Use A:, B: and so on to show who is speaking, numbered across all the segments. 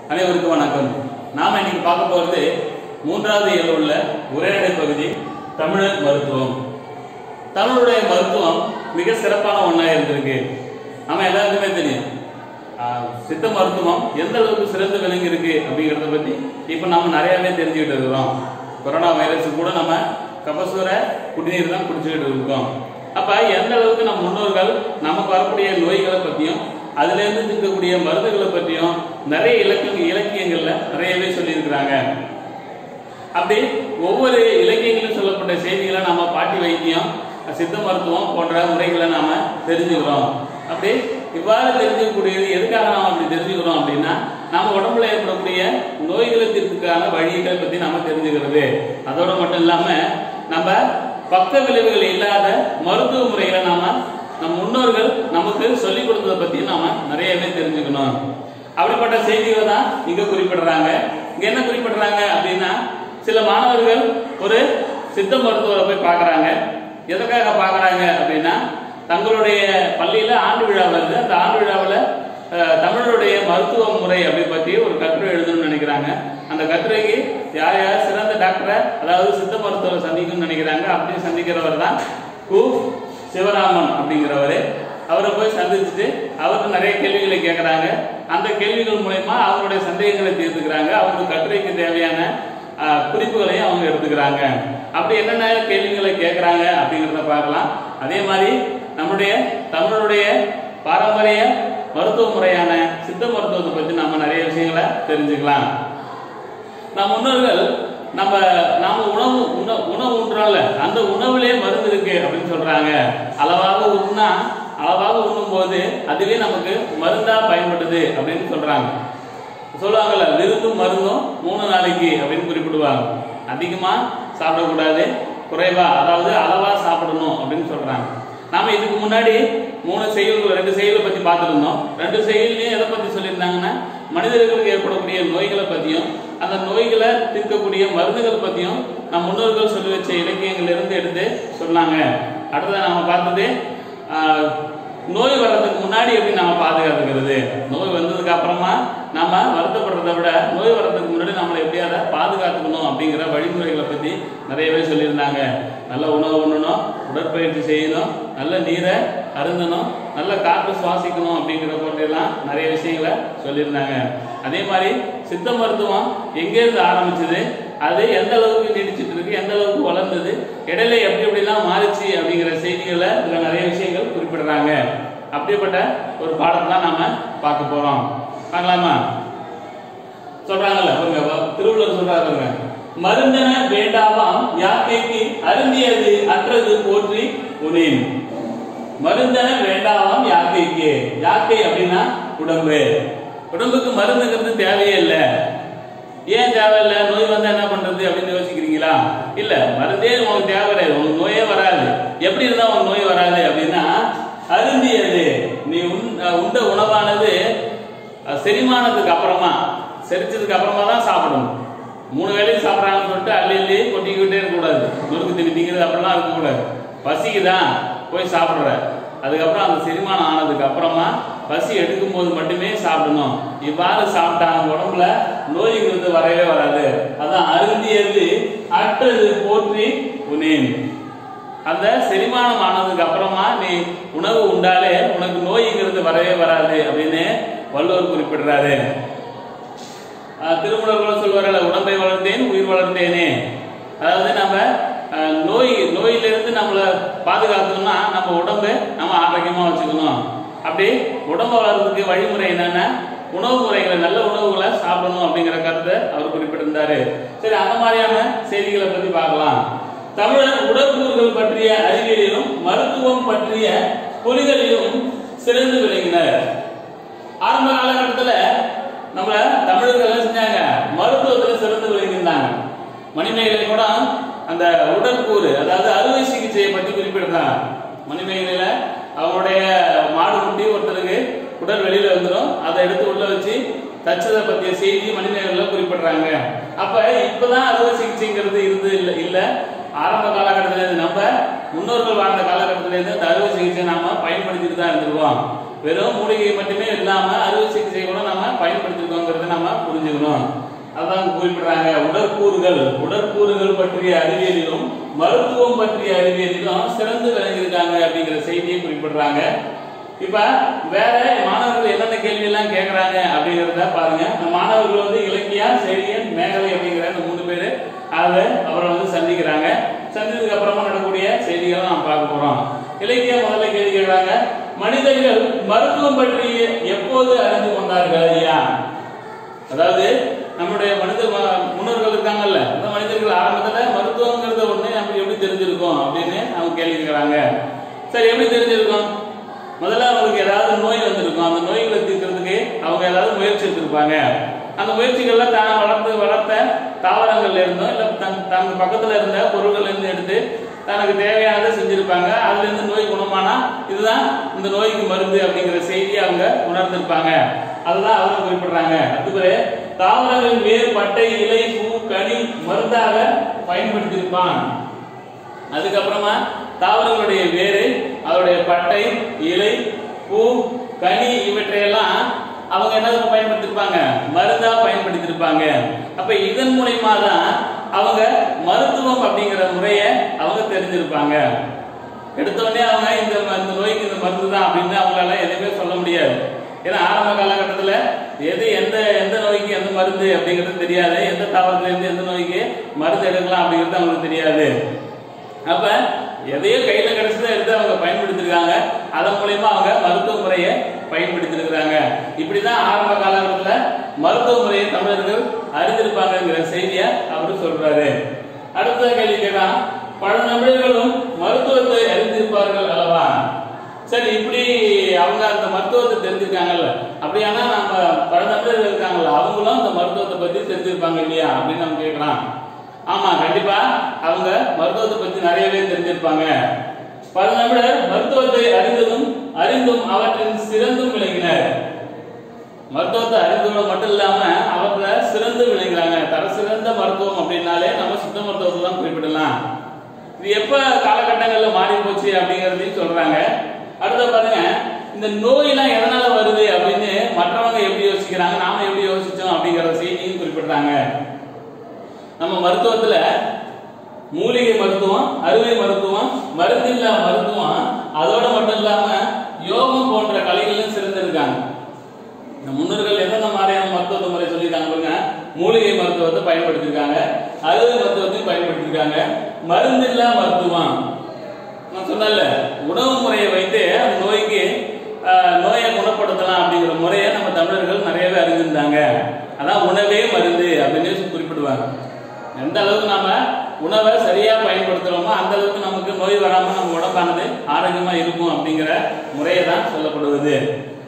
A: அனைவருக்கும் வணக்கம் நாம இன்னைக்கு பார்க்க போறது மூன்றாவது இயல் உள்ள உரைநடை பகுதி தமிழர் மருத்துவம் தமிழுடைய மருத்துவம் மிக சிறப்பான ஒன்றா இருந்திருக்கு நம்ம எல்லாருக்குமே தெரியும் ஆஹ், சித்த மருத்துவம் எந்த அளவுக்கு சிறந்து விளங்கி இருக்கு அப்படிங்கறத பத்தி இப்ப நம்ம நிறையவே தெரிஞ்சுக்கிட்டு இருக்கிறோம் கொரோனா வைரஸ் கூட நம்ம கபசுர குடிநீர் தான் குடிச்சுக்கிட்டு இருக்கோம் அப்ப எந்த அளவுக்கு நம்ம முன்னோர்கள் நமக்கு வரக்கூடிய நோய்களை பத்தியும் அதுல இருந்து இருக்கக்கூடிய மருந்துகளை பற்றியும் நிறைய இலக்கிய இலக்கியங்கள்ல நிறையவே சொல்லியிருக்கிறாங்க அப்படி ஒவ்வொரு இலக்கியங்களிலும் சொல்லப்பட்ட செய்திகளை நாம பாட்டி வைத்தியம் சித்த மருத்துவம் போன்ற முறைகளை நாம தெரிஞ்சுக்கிறோம் அப்படி இவ்வாறு தெரிஞ்சுக்கக்கூடியது எதுக்காக நாம அப்படி தெரிஞ்சுக்கிறோம் அப்படின்னா நம்ம உடம்புல ஏற்படக்கூடிய நோய்களை தீர்த்துக்கான வழிகளை பத்தி நாம தெரிஞ்சுக்கிறது அதோட மட்டும் இல்லாம நம்ம பக்க விளைவுகள் இல்லாத மருத்துவ முறைகளை நாம நம் முன்னோர்கள் நமக்கு சொல்லிக் கொடுத்ததை பத்தி நாம நிறையவே தெரிஞ்சுக்கணும் அப்படிப்பட்ட செய்திகளை தான் இங்க குறிப்பிடுறாங்க இங்க என்ன குறிப்பிடுறாங்க அப்படின்னா சில மாணவர்கள் ஒரு சித்த மருத்துவரை போய் பார்க்கறாங்க எதுக்காக பார்க்கறாங்க அப்படின்னா தங்களுடைய பள்ளியில ஆண்டு விழா வருது அந்த ஆண்டு விழாவில் தமிழுடைய மருத்துவ முறை அப்படி பற்றி ஒரு கட்டுரை எழுதணும்னு நினைக்கிறாங்க அந்த கட்டுரைக்கு யார் யார் சிறந்த டாக்டரை அதாவது சித்த மருத்துவரை சந்திக்கணும்னு நினைக்கிறாங்க அப்படி சந்திக்கிறவர் தான் கு சிவராமன் அப்படிங்கிறவரு அவரை போய் சந்திச்சுட்டு அவருக்கு நிறைய கேள்விகளை கேட்கறாங்க அந்த கேள்விகள் மூலயமா அவருடைய சந்தேகங்களை தீர்த்துக்கிறாங்க அவருக்கு கட்டுரைக்கு தேவையான ஆஹ், குறிப்புகளையும் அவங்க எடுத்துக்கிறாங்க அப்படி என்னென்ன கேள்விகளை கேட்கறாங்க அப்படிங்கிறத பார்க்கலாம் அதே மாதிரி நம்முடைய தமிழுடைய பாரம்பரிய மருத்துவ முறையான சித்த மருத்துவத்தை பற்றி நாம நிறைய விஷயங்களை தெரிஞ்சுக்கலாம் நம் முன்னோர்கள் நம்ம நாம உணவு உண- உணவு உண்றோம்ல அந்த உணவுலயே மருந்து இருக்கு அப்படின்னு சொல்றாங்க அளவாக உண்ணா அளவாக உண்ணும் போது அதுவே நமக்கு மருந்தா பயன்படுது அப்படின்னு சொல்றாங்க சொல்லுவாங்கல்ல விருந்தும் மருந்தும் மூணு நாளைக்கு அப்படின்னு குறிப்பிடுவாங்க அதிகமா சாப்பிடக்கூடாது குறைவா அதாவது அளவா சாப்பிடணும் அப்படின்னு சொல்றாங்க நாம இதுக்கு முன்னாடி மூணு செயல்கள் ரெண்டு செயலை பத்தி பார்த்துருந்தோம் ரெண்டு செயல்லையும் எதை பத்தி சொல்லியிருந்தாங்கன்னா மனிதர்களுக்கு ஏற்படக்கூடிய நோய்களை பத்தியும் அந்த நோய்களை தீர்க்கக்கூடிய மருந்துகள் பத்தியும் நம் முன்னோர்கள் சொல்லி வச்ச இலக்கியங்கள்ல இருந்து எடுத்து சொன்னாங்க அடுத்தது நாம பார்த்தது ஆஹ், நோய் வர்றதுக்கு முன்னாடி எப்படி நாம பாதுகாத்துக்கிறது நோய் வந்ததுக்கு அப்புறமா நாம வருத்தப்படுறதை விட நோய் வர்றதுக்கு முன்னாடி நம்மளை எப்படி அதை பாதுகாத்துக்கணும் அப்படிங்கிற வழிமுறைகளை பத்தி நிறையவே சொல்லியிருந்தாங்க நல்ல உணவு உண்ணணும் உடற்பயிற்சி செய்யணும் நல்ல நீரை அருந்தணும் நல்ல காற்று சுவாசிக்கணும் அப்படிங்கிற போன்றெல்லாம் நிறைய விஷயங்களை சொல்லியிருந்தாங்க அதே மாதிரி சித்த மருத்துவம் எங்கேருந்து ஆரம்பிச்சது அது எந்த அளவுக்கு நீடிச்சிட்டு இருக்கு எந்த அளவுக்கு வளர்ந்தது இடையில எப்படி எப்படிலாம் மாறிச்சு அப்படிங்கிற செய்திகளை இதுல நிறைய விஷயங்கள் குறிப்பிடுறாங்க அப்படிப்பட்ட ஒரு பாடத்தை தான் நாம பார்க்க போறோம் பார்க்கலாமா சொல்றாங்கல்ல பாருங்க வ- திருவள்ளுவர் சொல்றாரு பாருங்க மருந்தன வேண்டாமாம் யாக்கைக்கு அருந்தியது அற்றது போற்றி உனேன் மருந்தன வேண்டாமாம் யாக்கைக்கு யாக்கை அப்படின்னா உடம்பு உடம்புக்கு மருந்துங்கிறது தேவையே இல்லை ஏன் தேவையில்லை நோய் வந்தா என்ன பண்றது அப்படின்னு யோசிக்கிறீங்களா இல்ல மருந்தே உங்களுக்கு தேவை கிடையாது உங்களுக்கு நோயே வராது எப்படி இருந்தா உங்களுக்கு நோய் வராது அப்படின்னா அருந்தியது நீ உண்- அஹ் உண்ட உணவானது அஹ் செரிமானத்துக்கு அப்புறமா செரிச்சதுக்கு அப்புறமா தான் சாப்பிடணும் மூணு வேளைக்கு சாப்பிட்றாங்கன்னு சொல்லிட்டு அள்ளி அள்ளி கொட்டிக்கிட்டே இருக்கக்கூடாது நொறுக்கு திணி திங்கிறது அப்படிலாம் இருக்கக்கூடாது பசிக்குதான் போய் சாப்பிட்ற அதுக்கப்புறம் அந்த செரிமானம் ஆனதுக்கு அப்புறமா பசி எடுக்கும் போது மட்டுமே சாப்பிடணும் இவ்வாறு சாப்பிட்டா நம்ம உடம்புல நோய்ங்கிறது வரவே வராது அதான் அருந்தியது அற்றது போற்றி உனேன் அந்த செரிமானம் ஆனதுக்கு அப்புறமா நீ உணவு உண்டாலே உனக்கு நோய்ங்கிறது வரவே வராது அப்படின்னு வள்ளுவர் குறிப்பிடுறாரு ஆஹ் திருமணர்கள் சொல்வார்கள் உடம்பை வளர்த்தேன் உயிர் வளர்த்தேனே அதாவது நம்ம ஆஹ் நோய் நோயிலிருந்து நம்மளை பாதுகாக்கணும்னா நம்ம உடம்பை நம்ம ஆரோக்கியமா வச்சுக்கணும் அப்படி உடம்பை வளர்றதுக்கு வழிமுறை என்னன்னா உணவு முறைகளை நல்ல உணவுகளை சாப்பிடணும் அப்படிங்கிற கருத்தை அவர் குறிப்பிட்டிருந்தாரு சரி அந்த மாதிரியான செய்திகளை பத்தி பார்க்கலாம் தமிழர் உடற்கூறுகள் பற்றிய அறிவியலிலும் மருத்துவம் பற்றிய புரிதலிலும் சிறந்து விளங்கினர் ஆரம்ப காலகட்டத்துல நம்ம தமிழர்கள் என்ன செஞ்சாங்க மருத்துவத்துல சிறந்து விளங்கியிருந்தாங்க மணிமேகலை கூட அந்த உடற்கூறு அதாவது அறுவை சிகிச்சையை பற்றி குறிப்பிடுறாங்க மணிமேகலையில அவருடைய மாடு முட்டி ஒருத்தருக்கு உடல் வெளியில வந்துடும் அதை எடுத்து உள்ள வச்சு தச்சதை பற்றிய செய்தி மணிமேகலையில குறிப்பிடுறாங்க அப்ப இப்பதான் அறுவை சிகிச்சைங்கிறது இருந்து இல்ல இல்ல ஆரம்ப காலகட்டத்துல இருந்து நம்ம முன்னோர்கள் வாழ்ந்த காலகட்டத்துல இருந்து இந்த அறுவை சிகிச்சை நாம பயன்படுத்திட்டு தான் இருந்திருக்கோம் வெறும் மூலிகை மட்டுமே இல்லாம அறுவை சிகிச்சை கூட நாம பயன்படுத்திருக்கோங்கிறத நம்ம புரிஞ்சுக்கணும் உடற்கூறுகள் உடற்கூறுகள் பற்றிய அறிவியலிலும் மருத்துவம் பற்றிய அறிவியலிலும் சிறந்து விளங்கியிருக்காங்க அப்படிங்கிற செய்தியை குறிப்பிடுறாங்க இப்ப வேற மாணவர்கள் என்னென்ன கேள்வி எல்லாம் கேட்கறாங்க அப்படிங்கறத பாருங்க இந்த மாணவர்கள் வந்து இலக்கியா செழியன் மேகலை அப்படிங்கிற இந்த மூணு பேரு அதை அவரை வந்து சந்திக்கிறாங்க சந்திச்சதுக்கு அப்புறமா நடக்கக்கூடிய செய்திகளை நாம் பார்க்க போறோம் இலக்கியா முதல்ல கேள்வி கேட்கறாங்க மனிதர்கள் மருத்துவம் பற்றி எப்போது அறிந்து கொண்டார்கள் ஐயா அதாவது நம்முடைய மனித ம- முன்னோர்கள் இருக்காங்கல்ல அந்த மனிதர்கள் ஆரம்பத்துல மருத்துவங்கிறத ஒண்ணு நமக்கு எப்படி தெரிஞ்சிருக்கும் அப்படின்னு அவங்க கேள்வி கேட்கறாங்க சரி எப்படி தெரிஞ்சிருக்கும் முதல்ல அவங்களுக்கு ஏதாவது நோய் வந்திருக்கும் அந்த நோய்களை தீர்க்கிறதுக்கு அவங்க ஏதாவது முயற்சி எடுத்திருப்பாங்க அந்த முயற்சிகள்ல தான் வளர்த்து வளர்த்த தாவரங்கள்ல இருந்தோ இல்ல தன் தனக்கு பக்கத்துல இருந்த பொருள்கள்ல இருந்து எடுத்து தனக்கு தேவையானதை செஞ்சிருப்பாங்க அதுல இருந்து நோய் குணமானா இதுதான் இந்த நோய்க்கு மருந்து அப்படிங்கிற செய்தியை அவங்க உணர்ந்திருப்பாங்க அதுதான் அவங்க குறிப்பிடுறாங்க அதுக்கு தாவரங்களின் வேர் பட்டை இலை பூ கனி மருந்தாக பயன்படுத்தியிருப்பான் அதுக்கப்புறமா தாவரங்களுடைய வேரு அதோடைய பட்டை இலை பூ கனி இவற்றையெல்லாம் அவங்க என்ன பயன்படுத்திருப்பாங்க மருந்தா பயன்படுத்தியிருப்பாங்க அப்ப இதன் மூலியமா தான் அவங்க மருத்துவம் அப்படிங்கிற முறைய அவங்க தெரிஞ்சிருப்பாங்க எடுத்த உடனே அவங்க இந்த ம- இந்த நோய்க்கு இந்த மருந்து தான் அப்படின்னு அவங்களால எதுவுமே சொல்ல முடியாது ஏன்னா ஆரம்ப காலகட்டத்துல எது எந்த எந்த நோய்க்கு எந்த மருந்து அப்படிங்கிறது தெரியாது எந்த தாவரத்துல இருந்து எந்த நோய்க்கு மருந்து எடுக்கலாம் அப்படிங்கிறது அவங்களுக்கு தெரியாது அப்ப எதையோ கையில கிடைச்சதை எடுத்து அவங்க பயன்படுத்திருக்காங்க அதன் மூலியமா அவங்க மருத்துவ முறையை பயன்படுத்திருக்கிறாங்க இப்படிதான் ஆரம்ப காலகட்டத்துல மருத்துவ முறையை தமிழர்கள் அறிந்திருப்பாங்கங்கிற செய்தியை அவரு சொல்றாரு அடுத்த கேள்வி கேட்டான் பழந்தமிழர்களும் மருத்துவத்தை அறிந்திருப்பார்கள் அல்லவா சரி இப்படி அவங்க அந்த மருத்துவத்தை தெரிஞ்சிருக்காங்கல்ல அப்படியானா நம்ம பழந்தமிழர்கள் இருக்காங்கல்ல அவங்களும் அந்த மருத்துவத்தை பத்தி தெரிஞ்சிருப்பாங்க இல்லையா அப்படின்னு நம்ம கேட்கலாம் ஆமா கண்டிப்பா அவங்க மருத்துவத்தை பத்தி நிறையவே தெரிஞ்சிருப்பாங்க பழந்தமிழர் மருத்துவத்தை அறிந்ததும் அறிந்தும் அவற்றின் சிறந்தும் விளங்கினர் மருத்துவத்தை அறிந்தவங்க மட்டும் இல்லாம அவர்ல சிறந்து விளங்குறாங்க தர சிறந்த மருத்துவம் அப்படின்னாலே நம்ம சித்த மருத்துவத்தை தான் குறிப்பிடலாம் இது எப்ப காலகட்டங்கள்ல மாறி போச்சு அப்படிங்கறதையும் சொல்றாங்க அடுத்த பாருங்க இந்த நோயெல்லாம் எதனால வருது அப்படின்னு மற்றவங்க எப்படி யோசிக்கிறாங்க நாம எப்படி யோசிச்சோம் அப்படிங்கிற செய்தியும் குறிப்பிடுறாங்க நம்ம மருத்துவத்துல மூலிகை மருத்துவம் அறுவை மருத்துவம் மருந்தில்லா மருத்துவம் அதோட மட்டும் இல்லாம யோகம் போன்ற கலைகளும் சிறந்திருக்காங்க இந்த முன்னோர்கள் எந்தெந்த மாதிரியான மருத்துவ முறை சொல்லியிருக்காங்க பாருங்க மூலிகை மருத்துவத்தை பயன்படுத்தியிருக்காங்க அறுவை மருத்துவத்தையும் பயன்படுத்தியிருக்காங்க மருந்தில்லா மருத்துவம் நான் சொன்னல உணவு முறையை வைத்து அந்த நோய்க்கு ஆஹ், நோயை குணப்படுத்தலாம் அப்படிங்கிற முறையை நம்ம தமிழர்கள் நிறையவே அறிந்திருந்தாங்க அதான் உணவே மருந்து அப்படின்னு குறிப்பிடுவாங்க எந்த அளவுக்கு நாம உணவை சரியா பயன்படுத்துறோமோ அந்த அளவுக்கு நமக்கு நோய் வராம நம்ம உடம்பானது ஆரோக்கியமா இருக்கும் அப்படிங்கிற முறையை தான் சொல்லப்படுவது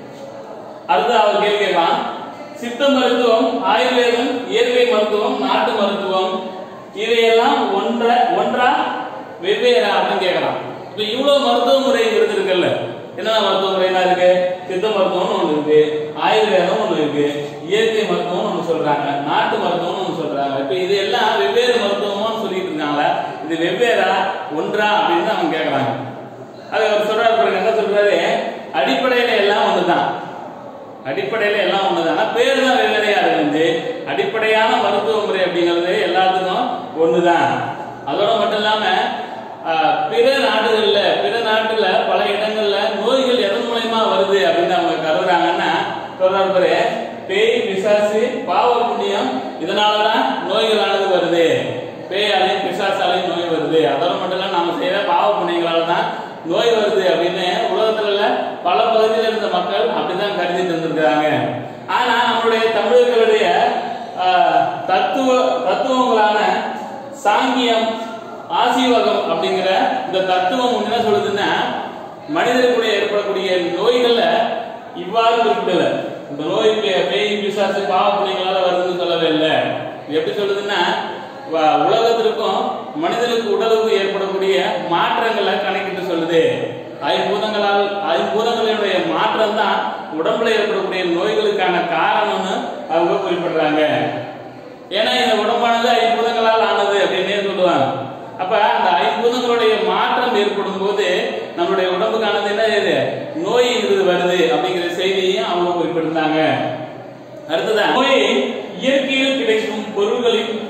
A: அடுத்து அவர் கேள்வி கேட்கலாம் சித்த மருத்துவம் ஆயுர்வேதம் இயற்கை மருத்துவம் நாட்டு மருத்துவம் இதையெல்லாம் ஒன்ற ஒன்றா வெவ்வேறா அப்படின்னு கேட்கலாம் இப்ப இவ்வளவு மருத்துவ முறைங்கிறது இருக்குல்ல என்னென்ன மருத்துவ முறைலாம் இருக்கு சித்த மருத்துவம்னு ஒண்ணு இருக்கு ஆயுர்வேதம் ஒண்ணு இருக்கு இயற்கை மருத்துவம் ஒண்ணு சொல்றாங்க நாட்டு மருத்துவம்னு ஒண்ணு சொல்றாங்க இப்ப இது எல்லாம் வெவ்வேறு மருத்துவம்னு சொல்லிட்டு இருக்காங்க இது வெவ்வேறா ஒன்றா அப்படின்னு அவங்க கேட்கறாங்க அது அவர் சொல்றாரு பாருங்க என்ன சொல்றாரு அடிப்படையில எல்லாம் ஒண்ணுதான் அடிப்படையில எல்லாம் ஒண்ணுதான் ஆனா பேர் தான் வெவ்வேறையா இருந்து அடிப்படையான மருத்துவ முறை அப்படிங்கிறது எல்லாத்துக்கும் ஒண்ணுதான் அதோட மட்டும் இல்லாம ஆஹ், பிற நாடுகள்ல பிற நாட்டுல பல இடங்கள்ல நோய்கள் எதன் மூலயமா வருது அப்படின்னு அவங்க கருதுறாங்கன்னா சொல்றாரு பாரு பேய் பிசாசு பாவ புண்ணியம் இதனாலதான் நோய்களானது வருது பேயாலையும் பிசாசாலையும் நோய் வருது அதோட மட்டும் இல்ல நாம செய்யற பாவ புண்ணியங்களால தான் நோய் வருது அப்படின்னு உலகத்துல உள்ள பல பகுதியில் இருந்த மக்கள் அப்படிதான் கருதிட்டு இருந்திருக்கிறாங்க ஆனா நம்மளுடைய தமிழர்களுடைய ஆஹ், தத்துவ தத்துவங்களான சாங்கியம் ஆசீவகம் அப்படிங்கிற இந்த தத்துவம் என்ன சொல்லுதுன்னா மனிதர்களுடைய ஏற்படக்கூடிய நோய்கள்ல இவ்வாறு குறிப்பிடல இந்த நோய் பே- பேய் பிசாசு பாவ புண்ணியங்களால வருதுன்னு சொல்லவே இல்லை இது எப்படி சொல்லுதுன்னா வ- உலகத்திற்கும் மனிதனுக்கு உடலுக்கு ஏற்படக்கூடிய மாற்றங்களை கணக்கிட்டு சொல்லுது ஐம்பூதங்களால் ஐம்பூதங்களுடைய மாற்றம் தான் உடம்புல ஏற்படக்கூடிய நோய்களுக்கான காரணம்னு அவங்க குறிப்பிடுறாங்க ஏன்னா இந்த உடம்பானது ஐம்பூதங்களால் ஆனது அப்படின்னே சொல்லுவாங்க அப்ப அந்த ஐம்பூதங்களுடைய மாற்றம் ஏற்படும் போது நம்மளுடைய உடம்புக்கானது என்ன இது நோய் இது வருது அப்படிங்கிற செய்தியையும் அவங்க குறிப்பிட்டிருந்தாங்க அடுத்ததா நோய் இயற்கையில் கிடைக்கும் பொருள்களின் தன்மை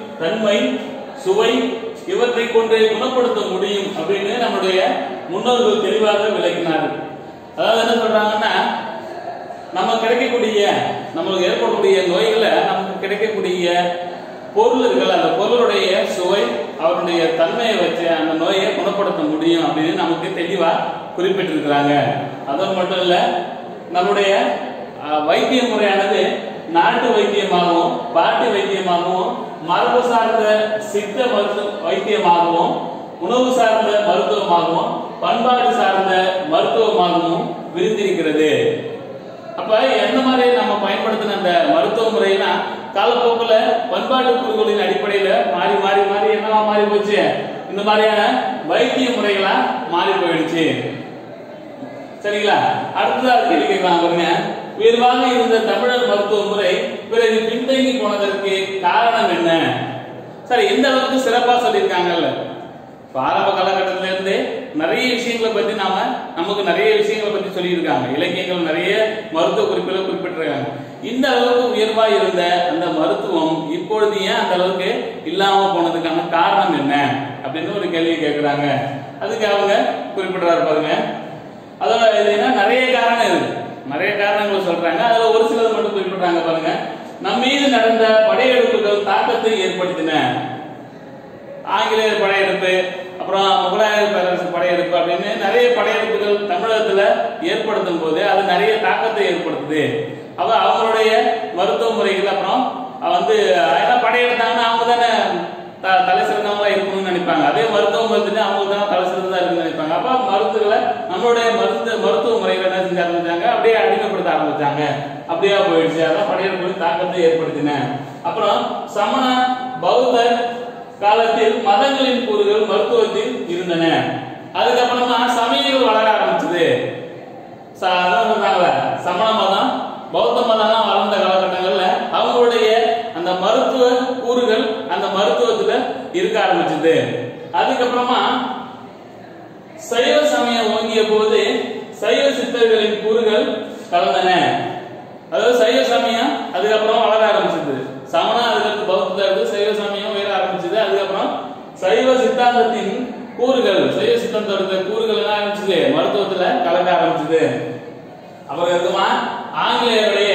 A: தன்மை சுவை இவற்றை கொண்டு குணப்படுத்த முடியும் அப்படின்னு நம்முடைய முன்னோர்கள் தெளிவாக விளக்கினார்கள் அதாவது என்ன சொல்றாங்கன்னா நம்ம கிடைக்கக்கூடிய நம்மளுக்கு ஏற்படக்கூடிய நோய்களை நமக்கு கிடைக்கக்கூடிய பொருள் இருக்குல்ல அந்த பொருளுடைய சுவை அவருடைய தன்மையை வச்சு அந்த நோயை குணப்படுத்த முடியும் அப்படின்னு நமக்கு தெளிவா குறிப்பிட்டிருக்கிறாங்க அதோடு மட்டும் இல்ல நம்முடைய அஹ், வைத்திய முறையானது நாட்டு வைத்தியமாகவும் பாட்டி வைத்தியமாகவும் மரபு சார்ந்த சித்த மருத்துவ வைத்தியமாகவும் உணவு சார்ந்த மருத்துவமாகவும் பண்பாடு சார்ந்த மருத்துவமாகவும் விரிந்திருக்கிறது அப்ப எந்த மாதிரி நம்ம பயன்படுத்தின அந்த மருத்துவ முறையெல்லாம் காலப்போக்குல பண்பாட்டு கூறுகளின் அடிப்படையில மாறி மாறி மாறி என்னவா மாறி போச்சு இந்த மாதிரியான வைத்திய முறைகளா மாறி போயிடுச்சு சரிங்களா அடுத்ததா கேள்வி கேட்கலாம் பாருங்க உயர்வாக இருந்த தமிழர் மருத்துவ முறை பிறகு பின்தங்கி போனதற்கு காரணம் என்ன சரி எந்த அளவுக்கு சிறப்பா சொல்லியிருக்காங்கல்ல இப்ப ஆரம்ப காலகட்டத்தில இருந்து நிறைய விஷயங்களை பத்தி நாம நமக்கு நிறைய விஷயங்களை பத்தி சொல்லியிருக்காங்க இலக்கியங்கள் நிறைய மருத்துவ குறிப்புகளை குறிப்பிட்டிருக்காங்க இந்த அளவுக்கு உயர்வா இருந்த அந்த மருத்துவம் இப்பொழுது ஏன் அந்த அளவுக்கு இல்லாம போனதுக்கான காரணம் என்ன அப்படின்னு ஒரு கேள்வி கேட்கிறாங்க அதுக்கு அவங்க குறிப்பிடுறாரு பாருங்க அதோட இது என்ன நிறைய காரணம் இருக்கு நிறைய காரணங்கள் சொல்றாங்க அதுல ஒரு சிலது மட்டும் குறிப்பிடுறாங்க பாருங்க நம் மீது நடந்த படையெடுப்புகள் தாக்கத்தை ஏற்படுத்தின ஆங்கிலேயர் படையெடுப்பு அப்புறம் முகலாயர் பேரரசு படையெடுப்பு அப்படின்னு நிறைய படையெடுப்புகள் தமிழகத்துல ஏற்படுத்தும் போது அது நிறைய தாக்கத்தை ஏற்படுத்துது அவ அவங்களுடைய மருத்துவ முறைகள் அப்புறம் வந்து ஏன்னா படையெடுத்தாங்கன்னா அவங்க தானே த- தலை சிறந்தவங்களா இருக்கணும்னு நினைப்பாங்க அதே மருத்துவம் வந்துட்டு அவங்க தான் தலை சிறந்ததா இருக்குன்னு நினைப்பாங்க அப்ப மருத்துவங்களை நம்மளுடைய மருத்துவ மருத்துவ முறைகள் என்ன செஞ்சு ஆரம்பிச்சாங்க அப்படியே அடிமைப்படுத்த ஆரம்பிச்சாங்க அப்படியே போயிடுச்சு அதான் படையெடுப்பு தாக்கத்தை ஏற்படுத்தின அப்புறம் சமண பௌத்த காலத்தில் மதங்களின் கூறுகள் மருத்துவத்தில் இருந்தன அதுக்கப்புறமா சமயங்கள் வளர ஆரம்பிச்சது ச- அதான் சொன்னாங்கல்ல, சமண மதம் பௌத்த மதம்லாம் வளர்ந்த காலகட்டங்கள்ல அவங்களுடைய அந்த மருத்துவ கூறுகள் அந்த மருத்துவத்துல இருக்க ஆரம்பிச்சது அதுக்கப்புறமா சைவ சமயம் ஓங்கிய போது சைவ சித்தர்களின் கூறுகள் கலந்தன அதாவது சைவ சமயம் அதுக்கப்புறம் வளர ஆரம்பிச்சது சமணம் அதுக்கப்புறம் பௌத்த இருந்து சைவ சமயம் உயர ஆரம்பிச்சது அதுக்கப்புறம் சைவ சித்தாந்தத்தின் கூறுகள் சைவ சித்தாந்தத்தோட கூறுகள் என்ன ஆரம்பிச்சது மருத்துவத்துல கலக்க ஆரம்பிச்சது அப்புறம் இருக்குமா ஆங்கிலேயருடைய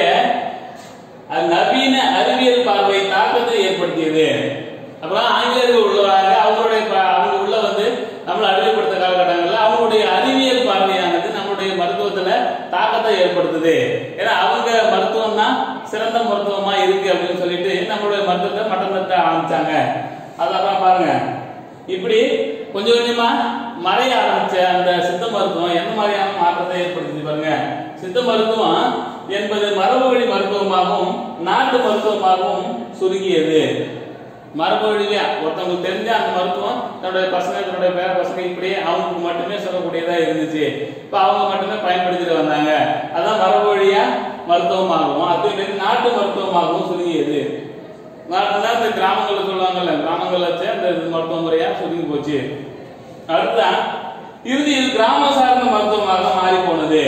A: அஹ், நவீன அறிவியல் பார்வை தாக்கத்தை ஏற்படுத்தியது அப்புறம் ஆங்கிலேயர்கள் உள்ள வராங்க அவங்களுடைய ப- அவங்க உள்ள வந்து நம்மளை அறிவுப்படுத்த காலகட்டங்கள்ல அவங்களுடைய அறிவியல் பார்வையானது நம்மளுடைய மருத்துவத்துல தாக்கத்தை ஏற்படுத்துது ஏன்னா அவங்க மருத்துவம் தான் சிறந்த மருத்துவமா இருக்கு அப்படின்னு சொல்லிட்டு நம்மளுடைய மருத்துவத்தை மட்டம் தட்ட ஆரம்பிச்சாங்க அதெல்லாம் பாருங்க இப்படி கொஞ்சம் கொஞ்சமா மறைய ஆரம்பிச்ச அந்த சித்த மருத்துவம் என்ன மாதிரியான மாற்றத்தை ஏற்படுத்துது பாருங்க சித்த மருத்துவம் என்பது மரபு வழி மருத்துவமாகவும் நாட்டு மருத்துவமாகவும் சுருங்கியது மரபு வழியில ஒருத்தவங்களுக்கு தெரிஞ்ச அந்த மருத்துவம் தன்னுடைய பசங்க தன்னுடைய பேர பசங்க இப்படி அவங்களுக்கு மட்டுமே சொல்லக்கூடியதா இருந்துச்சு இப்ப அவங்க மட்டுமே பயன்படுத்திட்டு வந்தாங்க அதான் மரபு வழியா மருத்துவமாகவும் அதே மாதிரி நாட்டு மருத்துவமாகவும் சுருங்கியது நாட்டுனா இந்த கிராமங்கள்ல சொல்லுவாங்கல்ல கிராமங்கள்ல வச்சு அந்த இது மருத்துவ முறையா சுருங்கி போச்சு அடுத்தா இறுதியில் கிராம சார்ந்த மருத்துவமாக மாறி போனது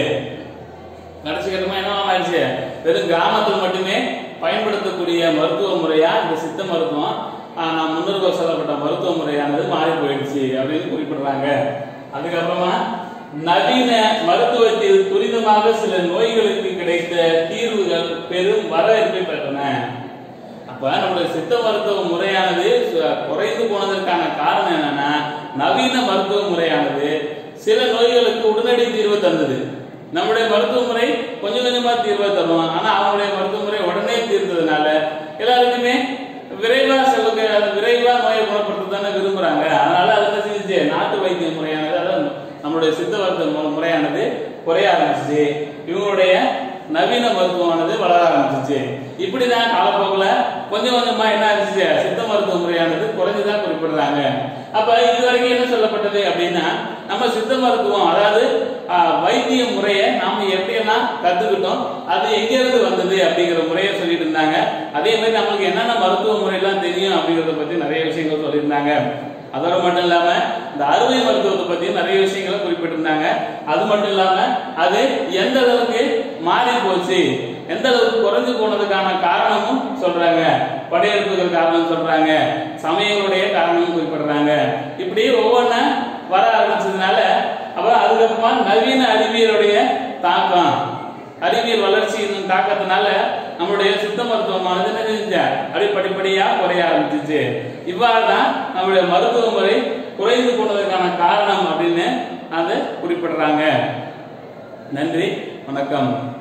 A: கடைசி கட்டமா என்ன ஆயிடுச்சு வெறும் கிராமத்தில் மட்டுமே பயன்படுத்தக்கூடிய மருத்துவ முறையா இந்த சித்த மருத்துவம் ஆஹ், நான் முன்னோர்கள் சொல்லப்பட்ட மருத்துவ முறையானது மாறி போயிடுச்சு அப்படின்னு குறிப்பிடுறாங்க அதுக்கப்புறமா நவீன மருத்துவத்தில் துரிதமாக சில நோய்களுக்கு கிடைத்த தீர்வுகள் பெரும் வரவேற்பை பெற்றன அப்ப நம்மளுடைய சித்த மருத்துவ முறையானது சு- குறைந்து போனதற்கான காரணம் என்னன்னா நவீன மருத்துவ முறையானது சில நோய்களுக்கு உடனடி தீர்வு தந்தது நம்முடைய மருத்துவ முறை கொஞ்சம் கொஞ்சமா தீர்வை தரும் ஆனா அவங்களுடைய மருத்துவ முறை உடனே தீர்த்ததுனால எல்லாருக்குமே விரைவா செல்லுங்க விரைவா நோயை குணப்படுத்த தானே விரும்புறாங்க அதனால அது என்ன செஞ்சுச்சு நாட்டு வைத்திய முறையானது அதாவது நம்மளுடைய சித்த மருத்துவ மு- முறையானது குறைய ஆரம்பிச்சிச்சு இவங்களுடைய நவீன மருத்துவமானது வளர ஆரம்பிச்சிச்சு இப்படிதான் காலப்போக்குல கொஞ்சம் கொஞ்சமா என்ன ஆச்சு சித்த மருத்துவ முறையானது குறைஞ்சுதான் குறிப்பிடுறாங்க அப்ப இது வரைக்கும் என்ன சொல்லப்பட்டது அப்படின்னா நம்ம சித்த மருத்துவம் அதாவது ஆஹ், வைத்திய முறையை நாம எப்படியெல்லாம் கத்துக்கிட்டோம் அது எங்க இருந்து வந்தது அப்படிங்கிற முறையை சொல்லிட்டு இருந்தாங்க அதே மாதிரி நம்மளுக்கு என்னென்ன மருத்துவ முறையெல்லாம் தெரியும் அப்படிங்கறத பத்தி நிறைய விஷயங்கள் சொல்லியிருந்தாங்க அதோட மட்டும் இல்லாம இந்த அறுவை மருத்துவத்தை பத்தி நிறைய விஷயங்களை குறிப்பிட்டிருந்தாங்க அது மட்டும் இல்லாம அது எந்த அளவுக்கு மாறி போச்சு எந்த அளவுக்கு குறைஞ்சு போனதுக்கான காரணமும் சொல்றாங்க படையெடுப்புகள் காரணம் சொல்றாங்க சமயங்களுடைய காரணமும் குறிப்பிடுறாங்க இப்படி ஒவ்வொன்றா வர ஆரம்பிச்சதுனால அப்புறம் அதுக்கப்புறமா நவீன அறிவியலுடைய தாக்கம் அறிவியல் வளர்ச்சியின் தாக்கத்தினால நம்மளுடைய சித்த மருத்துவமானது என்ன செஞ்சு அப்படி படிப்படியா குறைய ஆரம்பிச்சிச்சு இவ்வாறு தான் நம்மளுடைய மருத்துவ முறை குறைந்து போனதுக்கான காரணம் அப்படின்னு அதை குறிப்பிடுறாங்க நன்றி வணக்கம்